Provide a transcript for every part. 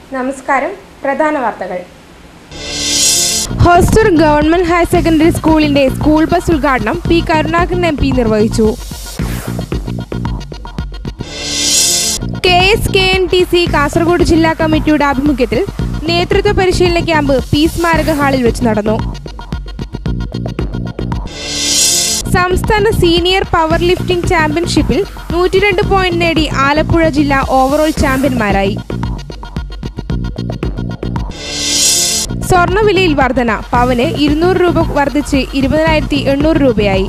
നമസ്കാരം പ്രധാന വാർത്തകൾ ഹോസ്റ്റർ ഗവൺമെന്റ് ഹയർ സെക്കൻഡറി സ്കൂളിന്റെ സ്കൂൾ ബസ് ഉദ്ഘാടനം പി കരുണാകരൻ എം പി നിർവഹിച്ചു K S K N T C Kasaragod ജില്ലാ കമ്മിറ്റിയുടെ ആഭിമുഖ്യത്തിൽ നേതൃത്വ പരിശീലന ക്യാമ്പ് പി സ്മാരക ഹാളിൽ വെച്ച് നടന്നു സംസ്ഥാന സീനിയർ പവർ ലിഫ്റ്റിംഗ് ചാമ്പ്യൻഷിപ്പിൽ നൂറ്റിരണ്ട് പോയിന്റ് നേടി ആലപ്പുഴ ജില്ല ഓവറോൾ ചാമ്പ്യന്മാരായി സ്വർണ്ണവിലയിൽ വർധന പവന് ഇരുന്നൂറ് രൂപ വർദ്ധിച്ച് ഇരുപതിനായിരത്തി എണ്ണൂറ് രൂപയായി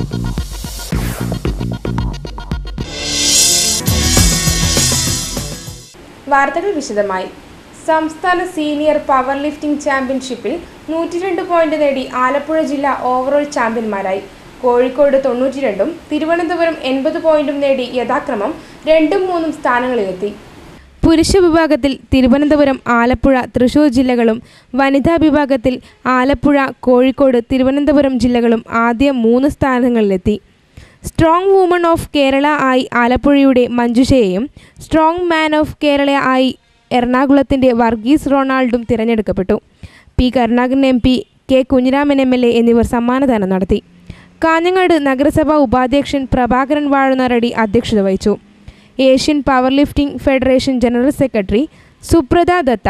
വാർത്തകൾ വിശദമായി സംസ്ഥാന സീനിയർ പവർ ലിഫ്റ്റിംഗ് ചാമ്പ്യൻഷിപ്പിൽ നൂറ്റിരണ്ട് പോയിന്റ് നേടി ആലപ്പുഴ ജില്ല ഓവറോൾ ചാമ്പ്യന്മാരായി കോഴിക്കോട് തൊണ്ണൂറ്റിരണ്ടും തിരുവനന്തപുരം എൺപത് പോയിന്റും നേടി യഥാക്രമം രണ്ടും മൂന്നും സ്ഥാനങ്ങളിലെത്തി പുരുഷ വിഭാഗത്തിൽ തിരുവനന്തപുരം ആലപ്പുഴ തൃശൂർ ജില്ലകളും വനിതാ വിഭാഗത്തിൽ ആലപ്പുഴ കോഴിക്കോട് തിരുവനന്തപുരം ജില്ലകളും ആദ്യ മൂന്ന് സ്ഥാനങ്ങളിലെത്തി സ്ട്രോങ് വുമൺ ഓഫ് കേരള ആയി ആലപ്പുഴയുടെ മഞ്ജുഷയെയും സ്ട്രോങ് മാൻ ഓഫ് കേരള ആയി എറണാകുളത്തിൻ്റെ വർഗീസ് റൊണാൾഡും തിരഞ്ഞെടുക്കപ്പെട്ടു P Karunakaran M P K Kunhiraman M L A എന്നിവർ സമ്മാനദാനം നടത്തി കാഞ്ഞങ്ങാട് നഗരസഭാ ഉപാധ്യക്ഷൻ പ്രഭാകരൻ വാഴുന്നറടി അധ്യക്ഷത വഹിച്ചു Asian power lifting federation general secretary Subrata Dutta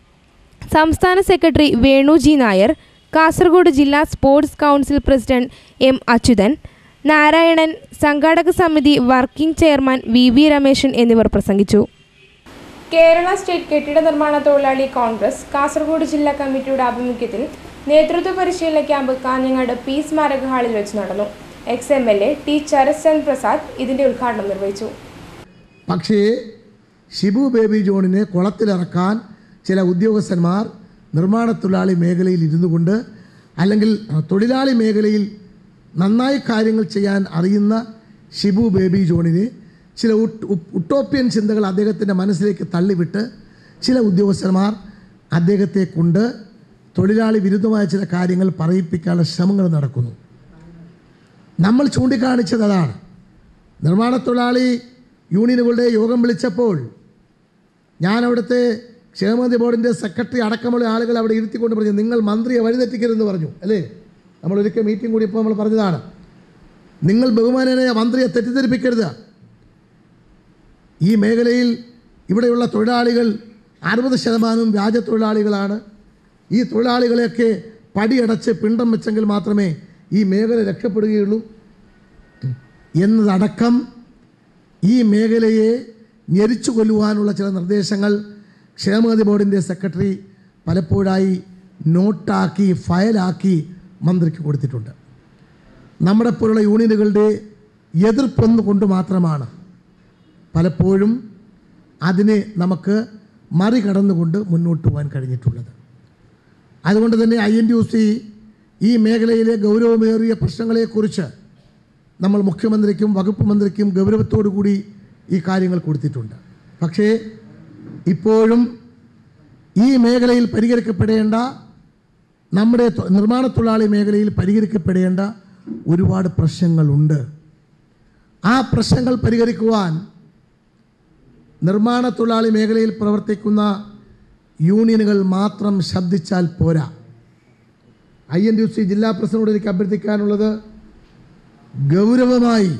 സംസ്ഥാന സെക്രട്ടറി വേണു ജി നായർ കാസർഗോഡ് ജില്ലാ sports council president M Achuthan Narayanan സംഘാടക സമിതി working chairman V V Rameshan എന്നിവർ പ്രസംഗിച്ചു കേരള സ്റ്റേറ്റ് കെട്ടിട നിർമ്മാണ തൊഴിലാളി കോൺഗ്രസ് കാസർഗോഡ് ജില്ലാ കമ്മിറ്റിയുടെ ആഭിമുഖ്യത്തിൽ നേതൃത്വ പരിശീലന ക്യാമ്പ് കാഞ്ഞങ്ങാട് പി സ്മാരക ഹാളിൽ വെച്ച് നടന്നു ex M L A T Charachand Prasad ഇതിന്റെ ഉദ്ഘാടനം നിർവഹിച്ചു പക്ഷേ ഷിബു ബേബി ജോണിനെ കുളത്തിലിറക്കാൻ ചില ഉദ്യോഗസ്ഥന്മാർ നിർമ്മാണ തൊഴിലാളി മേഖലയിൽ ഇരുന്നു കൊണ്ട് അല്ലെങ്കിൽ തൊഴിലാളി മേഖലയിൽ നന്നായി കാര്യങ്ങൾ ചെയ്യാൻ അറിയുന്ന ഷിബു ബേബി ജോണിന് ചില ഉട്ട് ഉ- ഉട്ടോപ്യൻ ചിന്തകൾ അദ്ദേഹത്തിൻ്റെ മനസ്സിലേക്ക് തള്ളിവിട്ട് ചില ഉദ്യോഗസ്ഥന്മാർ അദ്ദേഹത്തെ കൊണ്ട് തൊഴിലാളി വിരുദ്ധമായ ചില കാര്യങ്ങൾ പറയിപ്പിക്കാനുള്ള ശ്രമങ്ങൾ നടക്കുന്നു നമ്മൾ ചൂണ്ടിക്കാണിച്ചത് അതാണ് നിർമ്മാണ തൊഴിലാളി യൂണിയനുകളുടെ യോഗം വിളിച്ചപ്പോൾ ഞാൻ അവിടുത്തെ ക്ഷേമനിധി ബോർഡിൻ്റെ സെക്രട്ടറി അടക്കമുള്ള ആളുകൾ അവിടെ ഇരുത്തിക്കൊണ്ട് പറഞ്ഞു നിങ്ങൾ മന്ത്രിയെ വഴിതെറ്റിക്കരുതെന്ന് പറഞ്ഞു അല്ലേ നമ്മൾ ഒരിക്കൽ മീറ്റിംഗ് കൂടി ഇപ്പോൾ നമ്മൾ പറഞ്ഞതാണ് നിങ്ങൾ ബഹുമാനനെ മന്ത്രിയെ തെറ്റിദ്ധരിപ്പിക്കരുത് ഈ മേഖലയിൽ ഇവിടെയുള്ള തൊഴിലാളികൾ അറുപത് ശതമാനവും വ്യാജ തൊഴിലാളികളാണ് ഈ തൊഴിലാളികളെയൊക്കെ പടിയടച്ച് പിണ്ടം വെച്ചെങ്കിൽ മാത്രമേ ഈ മേഖല രക്ഷപ്പെടുകയുള്ളൂ എന്നതടക്കം ഈ മേഖലയെ ഞെരിച്ചു കൊല്ലുവാനുള്ള ചില നിർദ്ദേശങ്ങൾ ക്ഷേമനിധി ബോർഡിൻ്റെ സെക്രട്ടറി പലപ്പോഴായി നോട്ടാക്കി ഫയലാക്കി മന്ത്രിക്ക് കൊടുത്തിട്ടുണ്ട് നമ്മുടെ പോലുള്ള യൂണിയനുകളുടെ എതിർപ്പൊന്നു കൊണ്ട് മാത്രമാണ് പലപ്പോഴും അതിനെ നമുക്ക് മറികടന്നുകൊണ്ട് മുന്നോട്ട് പോകാൻ കഴിഞ്ഞിട്ടുള്ളത് അതുകൊണ്ട് തന്നെ I N T U C ഈ മേഖലയിലെ ഗൗരവമേറിയ പ്രശ്നങ്ങളെക്കുറിച്ച് നമ്മൾ മുഖ്യമന്ത്രിക്കും വകുപ്പ് മന്ത്രിക്കും ഗൗരവത്തോടു കൂടി ഈ കാര്യങ്ങൾ കൊടുത്തിട്ടുണ്ട് പക്ഷേ ഇപ്പോഴും ഈ മേഖലയിൽ പരിഹരിക്കപ്പെടേണ്ട നമ്മുടെ തൊ- നിർമ്മാണ തൊഴിലാളി മേഖലയിൽ പരിഹരിക്കപ്പെടേണ്ട ഒരുപാട് പ്രശ്നങ്ങളുണ്ട് ആ പ്രശ്നങ്ങൾ പരിഹരിക്കുവാൻ നിർമ്മാണ തൊഴിലാളി മേഖലയിൽ പ്രവർത്തിക്കുന്ന യൂണിയനുകൾ മാത്രം ശബ്ദിച്ചാൽ പോരാ I N T U C ജില്ലാ പ്രസിഡന്റോട് എനിക്ക് അഭ്യർത്ഥിക്കാനുള്ളത് ഗൗരവമായി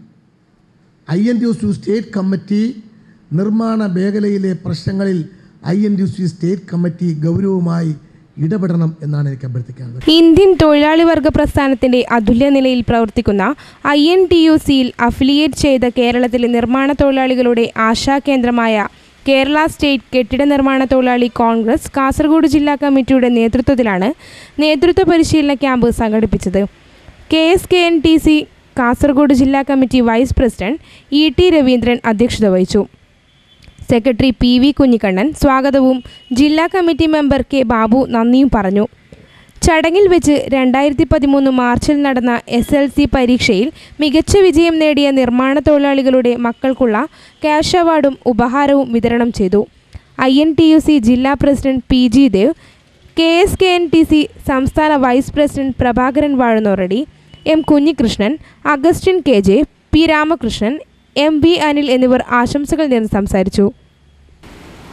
I N T U C state committee നിർമ്മാണ മേഖലയിലെ പ്രശ്നങ്ങളിൽ I N T U C state committee ഗൗരവമായി ഇടപെടണം എന്നാണ് എനിക്ക് അഭ്യർത്ഥിക്കാനുള്ളത് ഇന്ത്യൻ തൊഴിലാളി വർഗ പ്രസ്ഥാനത്തിന്റെ അതുല്യ നിലയിൽ പ്രവർത്തിക്കുന്ന ഐ എൻ ടി യു സിയിൽ അഫിലിയേറ്റ് ചെയ്ത കേരളത്തിലെ നിർമ്മാണ തൊഴിലാളികളുടെ ആശാകേന്ദ്രമായ കേരള സ്റ്റേറ്റ് കെട്ടിട നിർമ്മാണ തൊഴിലാളി കോൺഗ്രസ് കാസർഗോഡ് ജില്ലാ കമ്മിറ്റിയുടെ നേതൃത്വത്തിലാണ് നേതൃത്വ പരിശീലന ക്യാമ്പ് സംഘടിപ്പിച്ചത് K S K N T C Kasaragod ജില്ലാ committee vice president E T Raveendran അധ്യക്ഷത വഹിച്ചു സെക്രട്ടറി പി വി കുഞ്ഞിക്കണ്ണൻ സ്വാഗതവും ജില്ലാ കമ്മിറ്റി മെമ്പർ കെ ബാബു നന്ദിയും പറഞ്ഞു ചടങ്ങിൽ വെച്ച് രണ്ടായിരത്തി പതിമൂന്ന് മാർച്ചിൽ നടന്ന എസ് എൽ സി പരീക്ഷയിൽ മികച്ച വിജയം നേടിയ നിർമ്മാണ തൊഴിലാളികളുടെ മക്കൾക്കുള്ള ക്യാഷ് അവാർഡും ഉപഹാരവും വിതരണം ചെയ്തു I N T U C ജില്ലാ president P G Dev K S K N T C സംസ്ഥാന vice president Prabhakaran Vazhunnoradi M Kunhikrishnan Augustine K J P Ramakrishnan M B Anil എന്നിവർ ആശംസകൾ നേർന്ന് സംസാരിച്ചു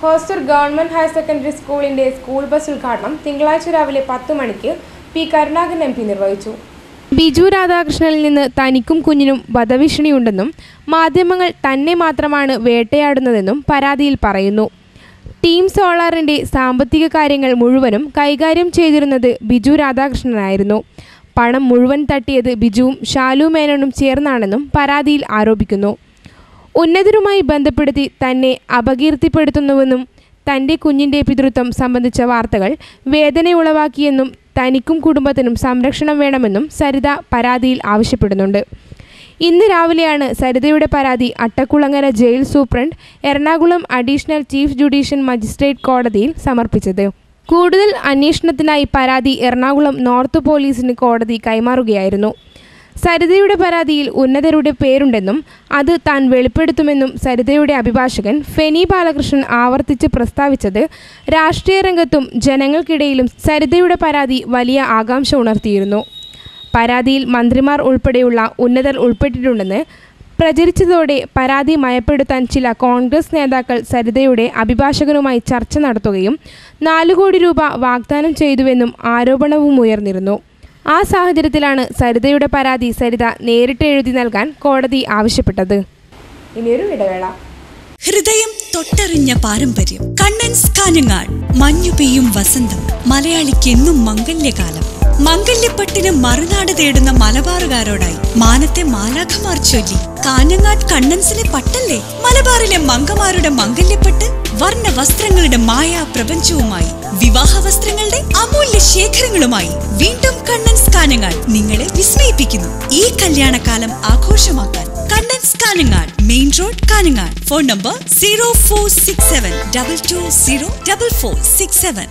ഹോസ്റ്റർ ഗവൺമെന്റ് ഹയർ സെക്കൻഡറി സ്കൂളിന്റെ സ്കൂൾ ബസ് ഉദ്ഘാടനം തിങ്കളാഴ്ച രാവിലെ പത്ത് മണിക്ക് പി കരുണാകരൻ എം പി നിർവഹിച്ചു ബിജു രാധാകൃഷ്ണനിൽ നിന്ന് തനിക്കും കുഞ്ഞിനും വധഭീഷണിയുണ്ടെന്നും മാധ്യമങ്ങൾ തന്നെ മാത്രമാണ് വേട്ടയാടുന്നതെന്നും പരാതിയിൽ പറയുന്നു ടീം സോളാറിന്റെ സാമ്പത്തിക കാര്യങ്ങൾ മുഴുവനും കൈകാര്യം ചെയ്തിരുന്നത് ബിജു രാധാകൃഷ്ണനായിരുന്നു പണം മുഴുവൻ തട്ടിയത് ബിജുവും ഷാലു മേനോനും ചേർന്നാണെന്നും പരാതിയിൽ ആരോപിക്കുന്നു ഉന്നതരുമായി ബന്ധപ്പെടുത്തി തന്നെ അപകീർത്തിപ്പെടുത്തുന്നുവെന്നും തൻ്റെ കുഞ്ഞിൻ്റെ പിതൃത്വം സംബന്ധിച്ച വാർത്തകൾ വേദനയുളവാക്കിയെന്നും തനിക്കും കുടുംബത്തിനും സംരക്ഷണം വേണമെന്നും സരിത പരാതിയിൽ ആവശ്യപ്പെടുന്നുണ്ട് ഇന്ന് രാവിലെയാണ് സരിതയുടെ പരാതി Attakulangara jail superintendent Ernakulam additional chief judicial magistrate കോടതിയിൽ സമർപ്പിച്ചത് കൂടുതൽ അന്വേഷണത്തിനായി പരാതി എറണാകുളം നോർത്ത് പോലീസിന് കോടതി കൈമാറുകയായിരുന്നു സരിതയുടെ പരാതിയിൽ ഉന്നതരുടെ പേരുണ്ടെന്നും അത് താൻ വെളിപ്പെടുത്തുമെന്നും സരിതയുടെ അഭിഭാഷകൻ ഫെനി ബാലകൃഷ്ണൻ ആവർത്തിച്ച് പ്രസ്താവിച്ചത് രാഷ്ട്രീയ രംഗത്തും ജനങ്ങൾക്കിടയിലും സരിതയുടെ പരാതി വലിയ ആകാംക്ഷ ഉണർത്തിയിരുന്നു പരാതിയിൽ മന്ത്രിമാർ ഉൾപ്പെടെയുള്ള ഉന്നതർ ഉൾപ്പെട്ടിട്ടുണ്ടെന്ന് പ്രചരിച്ചതോടെ പരാതി മയപ്പെടുത്താൻ ചില കോൺഗ്രസ് നേതാക്കൾ സരിതയുടെ അഭിഭാഷകനുമായി ചർച്ച നടത്തുകയും നാലു കോടി രൂപ വാഗ്ദാനം ചെയ്തുവെന്നും ആരോപണവും ഉയർന്നിരുന്നു ആ സാഹചര്യത്തിലാണ് സരിതയുടെ പരാതി സരിത നേരിട്ട് എഴുതി നൽകാൻ കോടതി ആവശ്യപ്പെട്ടത് ഇനിയൊരു ഇടവേള ഹൃദയം തൊട്ടറിഞ്ഞ പാരമ്പര്യം കണ്ണൻസ് കാഞ്ഞങ്ങാട് മഞ്ഞു പെയ്യും വസന്തം മലയാളിക്ക് എന്നും മംഗല്യകാലം മംഗല്യപ്പട്ടിന് മറുനാട് തേടുന്ന മലബാറുകാരോടായി മാനത്തെ മാലാഖമാർ ചൊല്ലി കാഞ്ഞങ്ങാട് കണ്ണൻസിലെ പട്ടല്ലേ മലബാറിലെ മങ്കമാരുടെ മംഗല്യപ്പട്ട് വർണ്ണ വസ്ത്രങ്ങളുടെ മായാ പ്രപഞ്ചവുമായി വിവാഹ വസ്ത്രങ്ങളുടെ അമൂല്യ ശേഖരങ്ങളുമായി വീണ്ടും കണ്ണൻസ് കാഞ്ഞങ്ങാട് നിങ്ങളെ വിസ്മയിപ്പിക്കുന്നു ഈ കല്യാണകാലം ആഘോഷമാക്കാൻ Kannans Kanhangad main road Kanhangad phone number zero four six seven double two zero double four six seven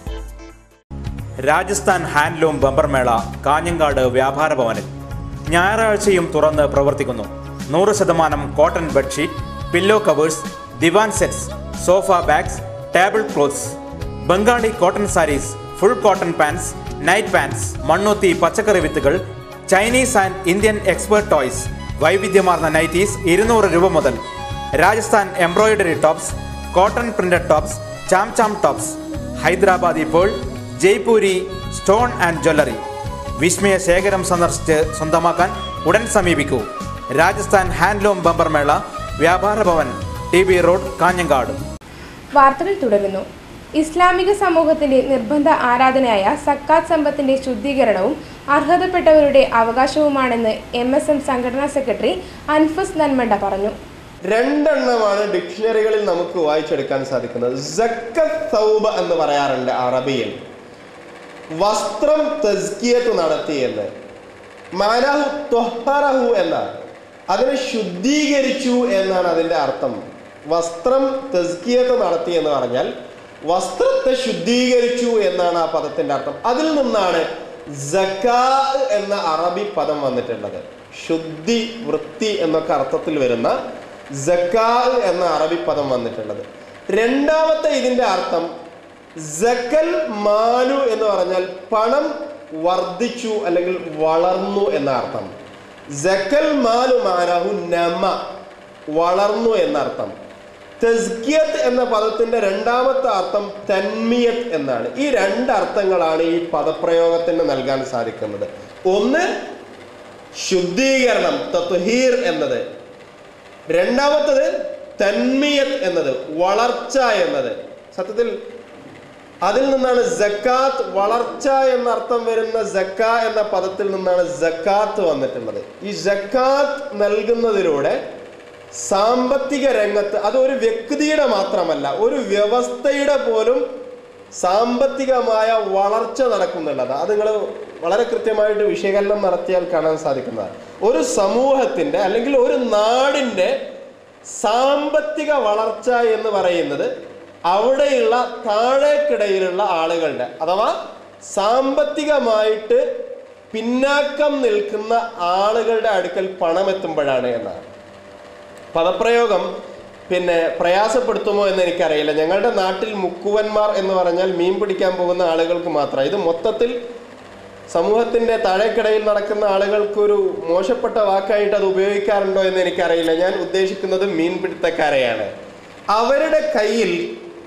Rajasthan handloom ബമ്പർമേള കാഞ്ഞങ്ങാട് വ്യാപാര ഭവനിൽ ഞായറാഴ്ചയും തുറന്ന് പ്രവർത്തിക്കുന്നു നൂറ് ശതമാനം കോട്ടൺ ബെഡ്ഷീറ്റ് പില്ലോ കവേഴ്സ് ദിവാൻ sets sofa bags table cloths Bengali cotton saris full cotton pants night pants Mannuthy പച്ചക്കറി വിത്തുകൾ Chinese and Indian expert toys വൈവിധ്യമാർന്ന നൈറ്റീസ് ഇരുന്നൂറ് രൂപ മുതൽ Rajasthan embroidery tops cotton printed tops charm charm tops Hyderabadi pearl Jaipuri stone and jewellery വിസ്മയ ശേഖരം സന്ദർശിച്ച് സ്വന്തമാക്കാൻ ഉടൻ സമീപിക്കൂ Rajasthan handloom bumper mela Vyapara Bhavan T B road Kanhangad വാർത്തകൾ തുടരുന്നു ഇസ്ലാമിക സമൂഹത്തിന്റെ നിർബന്ധ ആരാധനയായ സക്കാത്ത് സമ്പത്തിന്റെ ശുദ്ധീകരണവും അർഹതപ്പെട്ടവരുടെ അവകാശവുമാണെന്ന് എം എസ് എം സംഘടനാ സെക്രട്ടറി അൻഫസ് നന്മണ്ട പറഞ്ഞു രണ്ടെണ്ണമാണ് ഡിക്ഷണറികളിൽ നമുക്ക് വായിച്ചെടുക്കാൻ സാധിക്കുന്നത് സക്കത്ത് സൗബ് എന്ന് പറയാറുണ്ട് അറബിയിൽ വസ്ത്രം തസ്കിയത്ത് നടത്തി എന്ന് മാനഹു ത്വഹറഹു എന്നാണ് അതിനെ ശുദ്ധീകരിച്ചു എന്നാണ് അതിൻ്റെ അർത്ഥം വസ്ത്രം തസ്കിയത്ത് നടത്തി എന്ന് പറഞ്ഞാൽ വസ്ത്രത്തെ ശുദ്ധീകരിച്ചു എന്നാണ് ആ പദത്തിന്റെ അർത്ഥം അതിൽ നിന്നാണ് ജക്കാ എന്ന അറബി പദം വന്നിട്ടുള്ളത് ശുദ്ധി വൃത്തി എന്നൊക്കെ അർത്ഥത്തിൽ വരുന്ന ജക്കാ എന്ന അറബി പദം വന്നിട്ടുള്ളത് രണ്ടാമത്തെ ഇതിന്റെ അർത്ഥം ജക്കൽ മാലു എന്ന് പറഞ്ഞാൽ പണം വർദ്ധിച്ചു അല്ലെങ്കിൽ വളർന്നു എന്ന അർത്ഥം ജക്കൽ മാലു മാനഹു നമ വളർന്നു എന്നർത്ഥം തെസ്കിയത്ത് എന്ന പദത്തിന്റെ രണ്ടാമത്തെ അർത്ഥം തന്മിയത്ത് എന്നാണ് ഈ രണ്ട് അർത്ഥങ്ങളാണ് ഈ പദപ്രയോഗത്തിന് നൽകാൻ സാധിക്കുന്നത് ഒന്ന് ശുദ്ധീകരണം തത്വഹീർ എന്നത് രണ്ടാമത്തത് തന്മിയത്ത് എന്നത് വളർച്ച എന്നത് സത്യത്തിൽ അതിൽ നിന്നാണ് ജക്കാത്ത് വളർച്ച എന്ന അർത്ഥം വരുന്ന ജക്ക എന്ന പദത്തിൽ നിന്നാണ് ജക്കാത്ത് വന്നിട്ടുള്ളത് ഈ ജക്കാത്ത് നൽകുന്നതിലൂടെ സാമ്പത്തിക രംഗത്ത് അത് ഒരു വ്യക്തിയുടെ മാത്രമല്ല ഒരു വ്യവസ്ഥയുടെ പോലും സാമ്പത്തികമായ വളർച്ച നടക്കുന്നുള്ളത് അത് നിങ്ങൾ വളരെ കൃത്യമായിട്ട് വിശകലനം നടത്തിയാൽ കാണാൻ സാധിക്കുന്നതാണ് ഒരു സമൂഹത്തിന്റെ അല്ലെങ്കിൽ ഒരു നാടിന്റെ സാമ്പത്തിക വളർച്ച എന്ന് പറയുന്നത് അവിടെയുള്ള താഴേക്കിടയിലുള്ള ആളുകളുടെ അഥവാ സാമ്പത്തികമായിട്ട് പിന്നാക്കം നിൽക്കുന്ന ആളുകളുടെ അടുക്കൽ പണം എത്തുമ്പോഴാണ് എന്നാണ് പദപ്രയോഗം പിന്നെ പ്രയാസപ്പെടുത്തുമോ എന്ന് എനിക്കറിയില്ല ഞങ്ങളുടെ നാട്ടിൽ മുക്കുവന്മാർ എന്ന് പറഞ്ഞാൽ മീൻ പിടിക്കാൻ പോകുന്ന ആളുകൾക്ക് മാത്രം ഇത് മൊത്തത്തിൽ സമൂഹത്തിന്റെ താഴേക്കിടയിൽ നടക്കുന്ന ആളുകൾക്ക് ഒരു മോശപ്പെട്ട വാക്കായിട്ട് അത് ഉപയോഗിക്കാറുണ്ടോ എന്ന് എനിക്കറിയില്ല ഞാൻ ഉദ്ദേശിക്കുന്നത് മീൻപിടുത്തക്കാരെയാണ് അവരുടെ കയ്യിൽ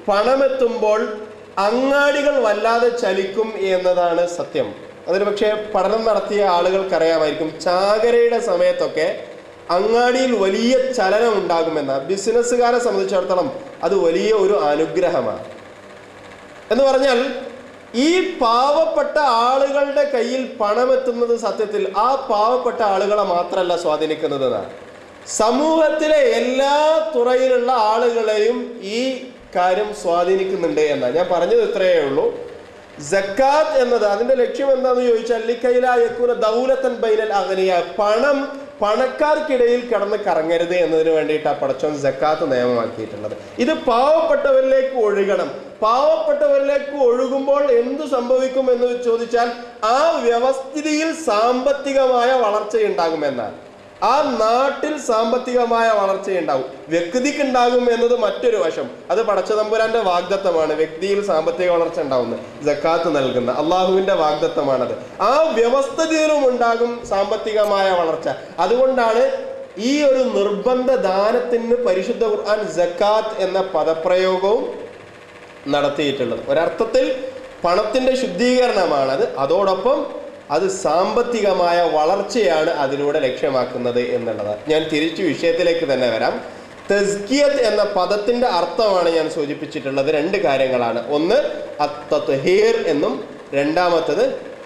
പണമെത്തുമ്പോൾ അങ്ങാടികൾ വല്ലാതെ ചലിക്കും എന്നതാണ് സത്യം അതിന് പക്ഷേ പഠനം നടത്തിയ ആളുകൾക്കറിയാമായിരിക്കും ചാകരയുടെ സമയത്തൊക്കെ അങ്ങാടിയിൽ വലിയ ചലനം ഉണ്ടാകുമെന്ന ബിസിനസ്സുകാരെ സംബന്ധിച്ചിടത്തോളം അത് വലിയ ഒരു അനുഗ്രഹമാണ് എന്ന് പറഞ്ഞാൽ ഈ പാവപ്പെട്ട ആളുകളുടെ കയ്യിൽ പണമെത്തുന്നത് സത്യത്തിൽ ആ പാവപ്പെട്ട ആളുകളെ മാത്രമല്ല സ്വാധീനിക്കുന്നത് എന്നാണ് സമൂഹത്തിലെ എല്ലാ തുറയിലുള്ള ആളുകളെയും ഈ കാര്യം സ്വാധീനിക്കുന്നുണ്ട് എന്നാണ് ഞാൻ പറഞ്ഞത് ഇത്രയേ ഉള്ളൂ ജക്കാത്ത് എന്നത് അതിന്റെ ലക്ഷ്യം എന്താണെന്ന് ചോദിച്ചാൽ ലിക്കൈലായക്കൂന ദൗലത്തൻ ബൈനൽ അഗനിയ പണം പണക്കാർക്കിടയിൽ കിടന്ന് കറങ്ങരുത് എന്നതിന് വേണ്ടിയിട്ടാണ് പടച്ചോൻ ജക്കാത്ത് നിയമമാക്കിയിട്ടുള്ളത് ഇത് പാവപ്പെട്ടവരിലേക്ക് ഒഴുകണം പാവപ്പെട്ടവരിലേക്ക് ഒഴുകുമ്പോൾ എന്തു സംഭവിക്കും എന്ന് ചോദിച്ചാൽ ആ വ്യവസ്ഥിതിയിൽ സാമ്പത്തികമായ വളർച്ചയുണ്ടാകുമെന്നാണ് ആ നാട്ടിൽ സാമ്പത്തികമായ വളർച്ചയുണ്ടാവും വ്യക്തിക്ക് ഉണ്ടാകും എന്നത് മറ്റൊരു വശം അത് പടച്ചതമ്പുരാന്റെ വാഗ്ദത്തമാണ് വ്യക്തിയിൽ സാമ്പത്തിക വളർച്ച ഉണ്ടാവുന്നത് ജക്കാത്ത് നൽകുന്ന അള്ളാഹുവിന്റെ വാഗ്ദത്തമാണത് ആ വ്യവസ്ഥിതിയിലും ഉണ്ടാകും സാമ്പത്തികമായ വളർച്ച അതുകൊണ്ടാണ് ഈ ഒരു നിർബന്ധ ദാനത്തിന് പരിശുദ്ധ ഖുർആൻ ജക്കാത്ത് എന്ന പദപ്രയോഗവും നടത്തിയിട്ടുള്ളത് ഒരർത്ഥത്തിൽ പണത്തിന്റെ ശുദ്ധീകരണമാണത് അതോടൊപ്പം അത് സാമ്പത്തികമായ വളർച്ചയാണ് അതിലൂടെ ലക്ഷ്യമാക്കുന്നത് എന്നുള്ളത് ഞാൻ തിരിച്ചു വിഷയത്തിലേക്ക് തന്നെ വരാം തസ്കിയത്ത് എന്ന പദത്തിന്റെ അർത്ഥമാണ് ഞാൻ സൂചിപ്പിച്ചിട്ടുള്ളത് രണ്ട് കാര്യങ്ങളാണ് ഒന്ന് അത്തഹീർ എന്നും രണ്ടാമത്തത്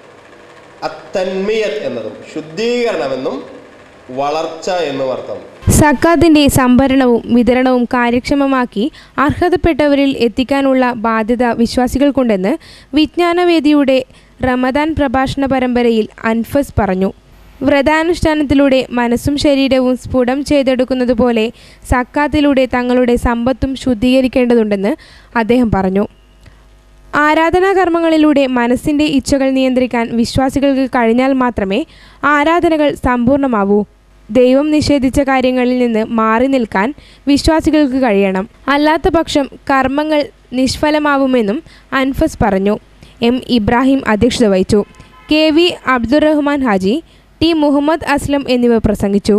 അത്തന്മിയത്ത് എന്നതും ശുദ്ധീകരണമെന്നും വളർച്ച എന്നും അർത്ഥം സക്കാത്തിന്റെ സംഭരണവും വിതരണവും കാര്യക്ഷമമാക്കി അർഹതപ്പെട്ടവരിൽ എത്തിക്കാനുള്ള ബാധ്യത വിശ്വാസികൾക്കുണ്ടെന്ന് വിജ്ഞാനവേദിയുടെ റമദാൻ പ്രഭാഷണ പരമ്പരയിൽ അൻഫസ് പറഞ്ഞു വ്രതാനുഷ്ഠാനത്തിലൂടെ മനസ്സും ശരീരവും സ്ഫുടം ചെയ്തെടുക്കുന്നതുപോലെ സക്കാത്തിലൂടെ തങ്ങളുടെ സമ്പത്തും ശുദ്ധീകരിക്കേണ്ടതുണ്ടെന്ന് അദ്ദേഹം പറഞ്ഞു ആരാധനാകർമ്മങ്ങളിലൂടെ മനസ്സിൻ്റെ ഇച്ഛകൾ നിയന്ത്രിക്കാൻ വിശ്വാസികൾക്ക് കഴിഞ്ഞാൽ മാത്രമേ ആരാധനകൾ സമ്പൂർണ്ണമാവൂ ദൈവം നിഷേധിച്ച കാര്യങ്ങളിൽ നിന്ന് മാറി നിൽക്കാൻ വിശ്വാസികൾക്ക് കഴിയണം അല്ലാത്ത പക്ഷം കർമ്മങ്ങൾ നിഷ്ഫലമാവുമെന്നും അൻഫസ് പറഞ്ഞു എം ഇബ്രാഹിം അധ്യക്ഷത വഹിച്ചു K V Abdurahman Haji T Muhammad Aslam എന്നിവർ പ്രസംഗിച്ചു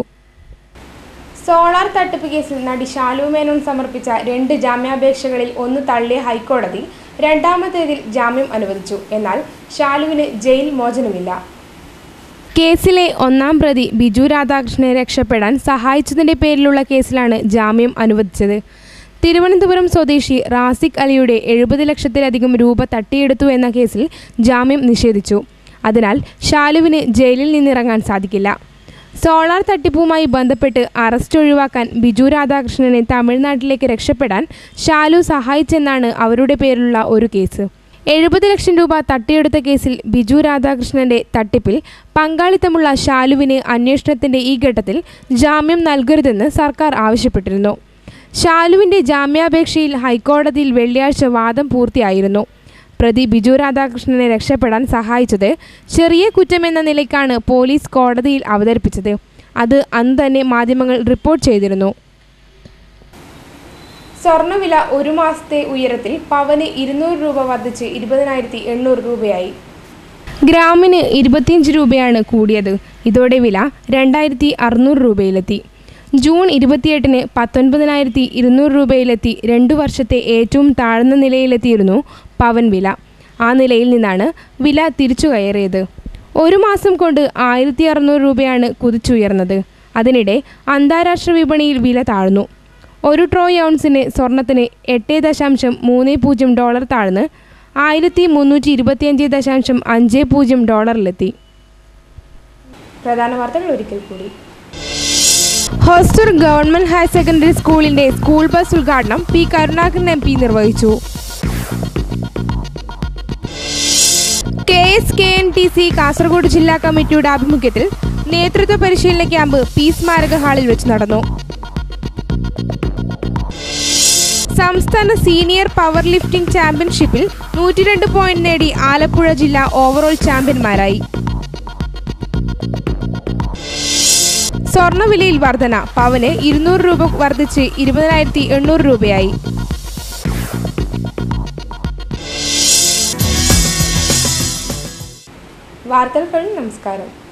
സോളാർ തട്ടിപ്പ് കേസിൽ നടി ഷാലു മേനോൻ സമർപ്പിച്ച രണ്ട് ജാമ്യാപേക്ഷകളിൽ ഒന്ന് തള്ളിയ ഹൈക്കോടതി രണ്ടാമത്തേതിൽ ജാമ്യം അനുവദിച്ചു എന്നാൽ ഷാലുവിന് ജയിൽ മോചനമില്ല കേസിലെ ഒന്നാം പ്രതി ബിജു രാധാകൃഷ്ണനെ രക്ഷപ്പെടാൻ സഹായിച്ചതിന്റെ പേരിലുള്ള കേസിലാണ് ജാമ്യം അനുവദിച്ചത് തിരുവനന്തപുരം സ്വദേശി റാസിഖ് അലിയുടെ എഴുപത് ലക്ഷത്തിലധികം രൂപ തട്ടിയെടുത്തു എന്ന കേസിൽ ജാമ്യം നിഷേധിച്ചു അതിനാൽ ഷാലുവിന് ജയിലിൽ നിന്നിറങ്ങാൻ സാധിക്കില്ല സോളാർ തട്ടിപ്പുമായി ബന്ധപ്പെട്ട് അറസ്റ്റ് ഒഴിവാക്കാൻ ബിജു രാധാകൃഷ്ണനെ തമിഴ്നാട്ടിലേക്ക് രക്ഷപ്പെടാൻ ഷാലു സഹായിച്ചെന്നാണ് അവരുടെ പേരിലുള്ള ഒരു കേസ് എഴുപത് ലക്ഷം രൂപ തട്ടിയെടുത്ത കേസിൽ ബിജു രാധാകൃഷ്ണന്റെ തട്ടിപ്പിൽ പങ്കാളിത്തമുള്ള ഷാലുവിന് അന്വേഷണത്തിന്റെ ഈ ഘട്ടത്തിൽ ജാമ്യം നൽകരുതെന്ന് സർക്കാർ ആവശ്യപ്പെട്ടിരുന്നു ഷാലുവിന്റെ ജാമ്യാപേക്ഷയിൽ ഹൈക്കോടതിയിൽ വെള്ളിയാഴ്ച വാദം പൂർത്തിയായിരുന്നു പ്രതി ബിജു രാധാകൃഷ്ണനെ രക്ഷപ്പെടാൻ സഹായിച്ചത് ചെറിയ കുറ്റമെന്ന നിലയ്ക്കാണ് പോലീസ് കോടതിയിൽ അവതരിപ്പിച്ചത് അത് അന്ന് തന്നെ മാധ്യമങ്ങൾ റിപ്പോർട്ട് ചെയ്തിരുന്നു സ്വർണ്ണവില ഒരു മാസത്തെ ഉയരത്തിൽ പവന് ഇരുന്നൂറ് രൂപ വർദ്ധിച്ച് ഇരുപതിനായിരത്തി എണ്ണൂറ് രൂപയായി ഗ്രാമിന് ഇരുപത്തിയഞ്ച് രൂപയാണ് കൂടിയത് ഇതോടെ വില രണ്ടായിരത്തി അറുന്നൂറ് രൂപയിലെത്തി ജൂൺ ഇരുപത്തിയെട്ടിന് പത്തൊൻപതിനായിരത്തി ഇരുന്നൂറ് രൂപയിലെത്തി രണ്ടു വർഷത്തെ ഏറ്റവും താഴ്ന്ന നിലയിലെത്തിയിരുന്നു പവൻ വില ആ നിലയിൽ നിന്നാണ് വില തിരിച്ചു കയറിയത് ഒരു മാസം കൊണ്ട് ആയിരത്തി അറുന്നൂറ് രൂപയാണ് കുതിച്ചുയർന്നത് അതിനിടെ അന്താരാഷ്ട്ര വിപണിയിൽ വില താഴ്ന്നു ഒരു ട്രോയ് ഔൺസിന് സ്വർണത്തിന് എട്ട് ദശാംശം മൂന്ന് പൂജ്യം ഡോളർ താഴ്ന്ന് ആയിരത്തി മുന്നൂറ്റി ഇരുപത്തിയഞ്ച് ദശാംശം അഞ്ച് പൂജ്യം ഡോളറിലെത്തി പ്രധാന വാർത്തകൾ ഒരിക്കൽ കൂടി ഹോസ്റ്റർ ഗവൺമെന്റ് ഹയർ സെക്കൻഡറി സ്കൂളിന്റെ സ്കൂൾ ബസ് ഉദ്ഘാടനം പി കരുണാകരൻ എം പി നിർവഹിച്ചു K S K N T C Kasaragod ജില്ലാ കമ്മിറ്റിയുടെ ആഭിമുഖ്യത്തിൽ നേതൃത്വ പരിശീലന ക്യാമ്പ് പി സ്മാരക ഹാളിൽ വെച്ച് നടന്നു സംസ്ഥാന സീനിയർ പവർ ലിഫ്റ്റിംഗ് ചാമ്പ്യൻഷിപ്പിൽ നൂറ്റിരണ്ട് പോയിന്റ് നേടി ആലപ്പുഴ ജില്ല ഓവറോൾ ചാമ്പ്യന്മാരായി സ്വർണ്ണവിലയിൽ വർധന പവന് ഇരുന്നൂറ് രൂപ വർദ്ധിച്ച് ഇരുപതിനായിരത്തി എണ്ണൂറ് രൂപയായി വാർത്തകൾ കഴിഞ്ഞ് നമസ്കാരം